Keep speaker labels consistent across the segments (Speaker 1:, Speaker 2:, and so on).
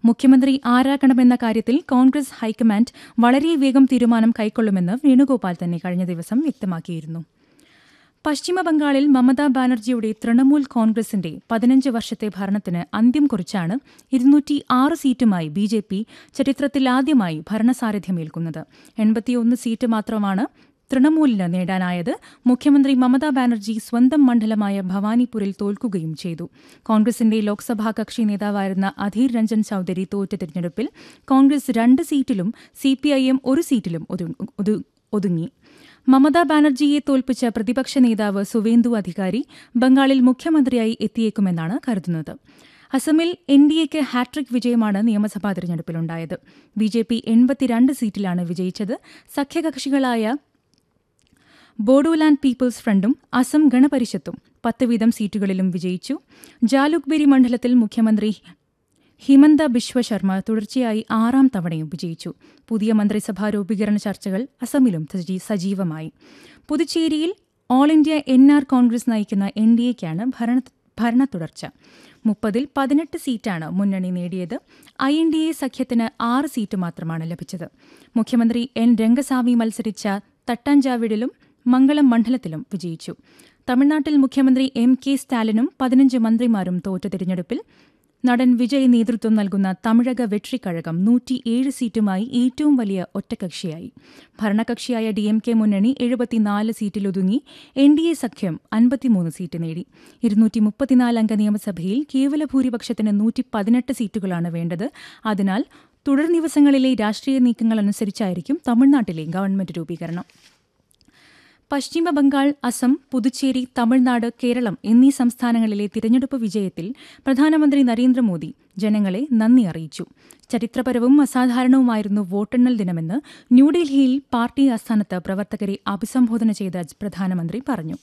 Speaker 1: മുഖ്യമന്ത്രി ആരാകണമെന്ന കാര്യത്തിൽ കോൺഗ്രസ് ഹൈക്കമാൻഡ് വളരെ വേഗം തീരുമാനം കൈക്കൊള്ളുമെന്ന് വേണുഗോപാൽ തന്നെ കഴിഞ്ഞ ദിവസം വ്യക്തമാക്കിയിരുന്നു പശ്ചിമബംഗാളിൽ മമതാ ബാനർജിയുടെ തൃണമൂൽ കോൺഗ്രസിന്റെ പതിനഞ്ച് വർഷത്തെ ഭരണത്തിന് അന്ത്യം കുറിച്ചാണ് ഇരുന്നൂറ്റി ആറ് സീറ്റുമായി ബി ജെ പി ചരിത്രത്തിലാദ്യമായി ഭരണസാരഥ്യമേൽക്കുന്നത് എൺപത്തിയൊന്ന് സീറ്റ് മാത്രമാണ് തൃണമൂലിന് നേടാനായത് മുഖ്യമന്ത്രി മമതാ ബാനർജി സ്വന്തം മണ്ഡലമായ ഭവാനിപൂരിൽ തോൽക്കുകയും ചെയ്തു കോൺഗ്രസിന്റെ ലോക്സഭാ കക്ഷി നേതാവായിരുന്ന അധീർ രഞ്ജൻ ചൌധരി തോറ്റ തിരഞ്ഞെടുപ്പിൽ കോൺഗ്രസ് രണ്ട് സീറ്റിലും സിപിഐഎം ഒരു സീറ്റിലും ഒതുങ്ങി മമതാ ബാനർജിയെ തോൽപ്പിച്ച പ്രതിപക്ഷ നേതാവ് സുവേന്ദു അധികാരി ബംഗാളിൽ മുഖ്യമന്ത്രിയായി എത്തിയേക്കുമെന്നാണ് കരുതുന്നത് അസമിൽ എൻ ഡി എക്ക് ഹാട്രിക് വിജയമാണ് നിയമസഭാ തെരഞ്ഞെടുപ്പിലുണ്ടായത് ബി ജെ പി എൺപത്തിരണ്ട് സീറ്റിലാണ് വിജയിച്ചത് സഖ്യകക്ഷികളായ ബോഡോലാൻഡ് പീപ്പിൾസ് ഫ്രണ്ടും അസം ഗണപരിഷത്തും പത്ത് വീതം സീറ്റുകളിലും വിജയിച്ചു ജാലുക്ബേരി മണ്ഡലത്തിൽ മുഖ്യമന്ത്രി ഹിമന്ത ബിശ്വ ശർമ്മ തുടർച്ചയായി ആറാം തവണയും വിജയിച്ചു പുതിയ മന്ത്രിസഭാ രൂപീകരണ ചർച്ചകൾ അസമിലും സജീവമായി പുതുച്ചേരിയിൽ all India N R Congress നയിക്കുന്ന എൻ ഡി എക്കാണ് ഭരണ ഭരണ തുടർച്ച മുപ്പതിൽ പതിനെട്ട് സീറ്റാണ് മുന്നണി നേടിയത് ഐ എൻ ഡി എ സഖ്യത്തിന് ആറ് സീറ്റ് മാത്രമാണ് ലഭിച്ചത് മുഖ്യമന്ത്രി എൻ രംഗസ്വാമി മത്സരിച്ച തട്ടാഞ്ചാവിടിലും മംഗളം മണ്ഡലത്തിലും വിജയിച്ചു തമിഴ്നാട്ടിൽ മുഖ്യമന്ത്രി എം കെ സ്റ്റാലിനും പതിനഞ്ച് മന്ത്രിമാരും തോറ്റ തിരഞ്ഞെടുപ്പിൽ നടൻ വിജയ് നേതൃത്വം നൽകുന്ന തമിഴക വെട്രിക്കഴകം നൂറ്റിയേഴ് സീറ്റുമായി ഏറ്റവും വലിയ ഒറ്റകക്ഷിയായി ഭരണകക്ഷിയായ ഡി എം കെ മുന്നണി എഴുപത്തിനാല് സീറ്റിലൊതുങ്ങി എൻ ഡി എ സഖ്യം അൻപത്തിമൂന്ന് സീറ്റ് നേടി ഇരുന്നൂറ്റി മുപ്പത്തിനാല് അംഗ നിയമസഭയിൽ കേവല ഭൂരിപക്ഷത്തിന് നൂറ്റി പതിനെട്ട് സീറ്റുകളാണ് വേണ്ടത് അതിനാൽ തുടർ ദിവസങ്ങളിലെ രാഷ്ട്രീയ നീക്കങ്ങൾ അനുസരിച്ചായിരിക്കും തമിഴ്നാട്ടിലെ ഗവൺമെന്റ് രൂപീകരണം പശ്ചിമ ബംഗാൾ അസം പുതുച്ചേരി തമിഴ്നാട് കേരളം എന്നീ സംസ്ഥാനങ്ങളിലെ തിരഞ്ഞെടുപ്പ് വിജയത്തിൽ പ്രധാനമന്ത്രി നരേന്ദ്രമോദി ജനങ്ങളെ നന്ദി അറിയിച്ചു ചരിത്രപരവും അസാധാരണവുമായിരുന്നു വോട്ടെണ്ണൽ ദിനമെന്ന് ന്യൂഡൽഹിയിൽ പാർട്ടി ആസ്ഥാനത്ത് പ്രവർത്തകരെ അഭിസംബോധന ചെയ്ത പ്രധാനമന്ത്രി പറഞ്ഞു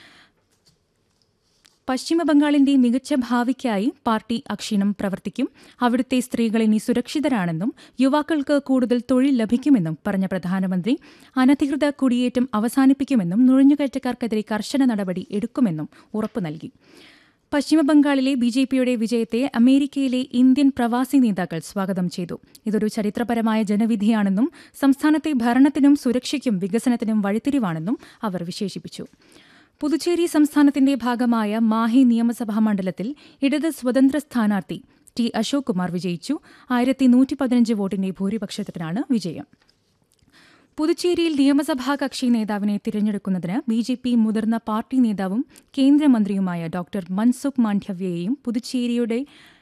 Speaker 1: പശ്ചിമബംഗാളിന്റെ മികച്ച ഭാവിക്കായി പാർട്ടി അക്ഷീണം പ്രവർത്തിക്കും അവിടുത്തെ സ്ത്രീകൾ ഇനി സുരക്ഷിതരാണെന്നും യുവാക്കൾക്ക് കൂടുതൽ തൊഴിൽ ലഭിക്കുമെന്നും പറഞ്ഞ പ്രധാനമന്ത്രി അനധികൃത കുടിയേറ്റം അവസാനിപ്പിക്കുമെന്നും നുഴഞ്ഞുകയറ്റക്കാർക്കെതിരെ കർശന നടപടി എടുക്കുമെന്നും ഉറപ്പു നൽകി പശ്ചിമബംഗാളിലെ ബി ജെ പിയുടെ വിജയത്തെ അമേരിക്കയിലെ ഇന്ത്യൻ പ്രവാസി നേതാക്കൾ സ്വാഗതം ചെയ്തു ഇതൊരു ചരിത്രപരമായ ജനവിധിയാണെന്നും സംസ്ഥാനത്തെ ഭരണത്തിനും സുരക്ഷയ്ക്കും വികസനത്തിനും വഴിത്തിരിവാണെന്നും അവർ വിശേഷിപ്പിച്ചു പുതുച്ചേരി സംസ്ഥാനത്തിന്റെ ഭാഗമായ മാഹി നിയമസഭാ മണ്ഡലത്തിൽ ഇടത് സ്വതന്ത്ര സ്ഥാനാർത്ഥി ടി അശോക് കുമാർ വിജയിച്ചു ആയിരത്തി നൂറ്റി പതിനഞ്ച് വോട്ടിന്റെ ഭൂരിപക്ഷത്തിനാണ് വിജയം പുതുച്ചേരിയിൽ നിയമസഭാ കക്ഷി നേതാവിനെ തിരഞ്ഞെടുക്കുന്നതിന് ബി ജെ പി മുതിർന്ന പാർട്ടി നേതാവും കേന്ദ്രമന്ത്രിയുമായ ഡോക്ടർ മൻസുഖ് മാണ്ഡവ്യയെയും പുതുച്ചേരിയുടെ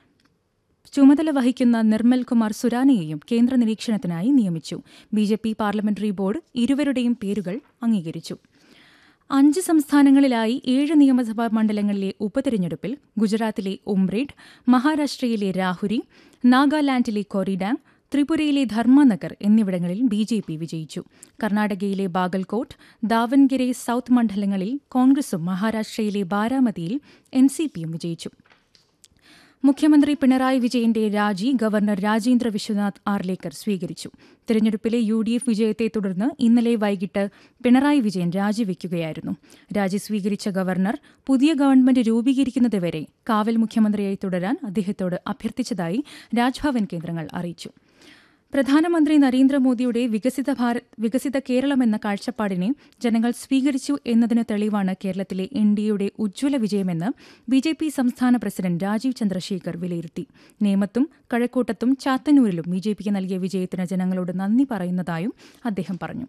Speaker 1: ചുമതല വഹിക്കുന്ന നിർമ്മൽ കുമാർ സുരാനെയെയും കേന്ദ്ര നിരീക്ഷണത്തിനായി നിയമിച്ചു B J P parliamentary board ഇരുവരുടെയും പേരുകൾ അംഗീകരിച്ചു അഞ്ച് സംസ്ഥാനങ്ങളിലായി ഏഴ് നിയമസഭാ മണ്ഡലങ്ങളിലെ ഉപതെരഞ്ഞെടുപ്പിൽ ഗുജറാത്തിലെ ഉംറേഡ് മഹാരാഷ്ട്രയിലെ രാഹുരി നാഗാലാൻഡിലെ കൊറിഡാങ് ത്രിപുരയിലെ ധർമ്മനഗർ എന്നിവിടങ്ങളിൽ ബി ജെ പി വിജയിച്ചു കർണാടകയിലെ ബാഗൽകോട്ട് ദാവൻഗിരെ സൌത്ത് മണ്ഡലങ്ങളിൽ കോൺഗ്രസും മഹാരാഷ്ട്രയിലെ ബാരാമതിയിൽ എൻ സി പിയും വിജയിച്ചു മുഖ്യമന്ത്രി പിണറായി വിജയന്റെ രാജി ഗവർണർ രാജേന്ദ്ര വിശ്വനാഥ് ആർലേക്കർ സ്വീകരിച്ചു തിരഞ്ഞെടുപ്പിലെ യു ഡി എഫ് വിജയത്തെ തുടർന്ന് ഇന്നലെ വൈകിട്ട് പിണറായി വിജയൻ രാജിവെക്കുകയായിരുന്നു രാജി സ്വീകരിച്ച ഗവർണർ പുതിയ ഗവൺമെന്റ് രൂപീകരിക്കുന്നതുവരെ കാവൽ മുഖ്യമന്ത്രിയായി തുടരാൻ അദ്ദേഹത്തോട് അഭ്യർത്ഥിച്ചതായി രാജ്ഭവൻ കേന്ദ്രങ്ങൾ അറിയിച്ചു പ്രധാനമന്ത്രി നരേന്ദ്രമോദിയുടെ വികസിത ഭാരത് വികസിത കേരളം എന്ന കാഴ്ചപ്പാടിനെ ജനങ്ങൾ സ്വീകരിച്ചു എന്നതിന് തെളിവാണ് കേരളത്തിലെ എൻ ഡിയുടെ ഉജ്ജ്വല വിജയമെന്ന് ബി ജെ പി സംസ്ഥാന പ്രസിഡന്റ് രാജീവ് ചന്ദ്രശേഖർ വിലയിരുത്തി നേമത്തും കഴക്കൂട്ടത്തും ചാത്തന്നൂരിലും ബി ജെ പിക്ക് നൽകിയ വിജയത്തിന് ജനങ്ങളോട് നന്ദി പറയുന്നതായും അദ്ദേഹം പറഞ്ഞു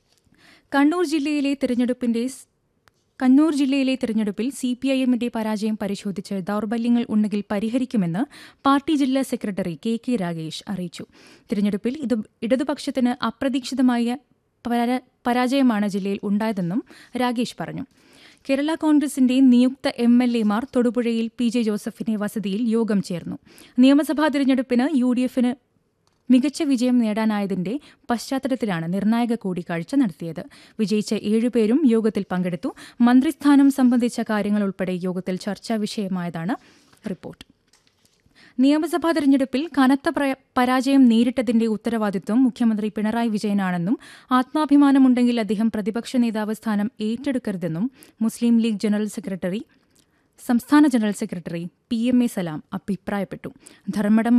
Speaker 1: കണ്ണൂർ ജില്ലയിലെ തെരഞ്ഞെടുപ്പിന്റെ കണ്ണൂർ ജില്ലയിലെ തെരഞ്ഞെടുപ്പിൽ സി പി ഐ എമ്മിന്റെ പരാജയം പരിശോധിച്ച് ദൌർബല്യങ്ങൾ ഉണ്ടെങ്കിൽ പരിഹരിക്കുമെന്ന് പാർട്ടി ജില്ലാ സെക്രട്ടറി കെ കെ രാഗേഷ് അറിയിച്ചു തിരഞ്ഞെടുപ്പിൽ ഇത് ഇടതുപക്ഷത്തിന് അപ്രതീക്ഷിതമായ പരാജയമാണ് ജില്ലയിൽ ഉണ്ടായതെന്നും രാഗേഷ് പറഞ്ഞു കേരള കോൺഗ്രസിന്റെ നിയുക്ത എം എൽ എമാർ തൊടുപുഴയിൽ പി ജെ ജോസഫിന്റെ വസതിയിൽ യോഗം ചേർന്നു നിയമസഭാ തിരഞ്ഞെടുപ്പിന് യു ഡി എഫിന് മികച്ച വിജയം നേടാനായതിന്റെ പശ്ചാത്തലത്തിലാണ് നിർണായക കൂടിക്കാഴ്ച നടത്തിയത് വിജയിച്ച ഏഴുപേരും യോഗത്തിൽ പങ്കെടുത്തു മന്ത്രിസ്ഥാനം സംബന്ധിച്ച കാര്യങ്ങൾ ഉൾപ്പെടെ യോഗത്തിൽ ചർച്ചാ വിഷയമായതാണ് റിപ്പോർട്ട് നിയമസഭാ തെരഞ്ഞെടുപ്പിൽ കനത്ത പരാജയം നേരിട്ടതിന്റെ ഉത്തരവാദിത്വം മുഖ്യമന്ത്രി പിണറായി വിജയനാണെന്നും ആത്മാഭിമാനമുണ്ടെങ്കിൽ അദ്ദേഹം പ്രതിപക്ഷ നേതാവ് സ്ഥാനം ഏറ്റെടുക്കരുതെന്നും മുസ്ലിം ലീഗ് ജനറൽ സെക്രട്ടറി സംസ്ഥാന general secretary P M A Salam അഭിപ്രായപ്പെട്ടു ധർമ്മടം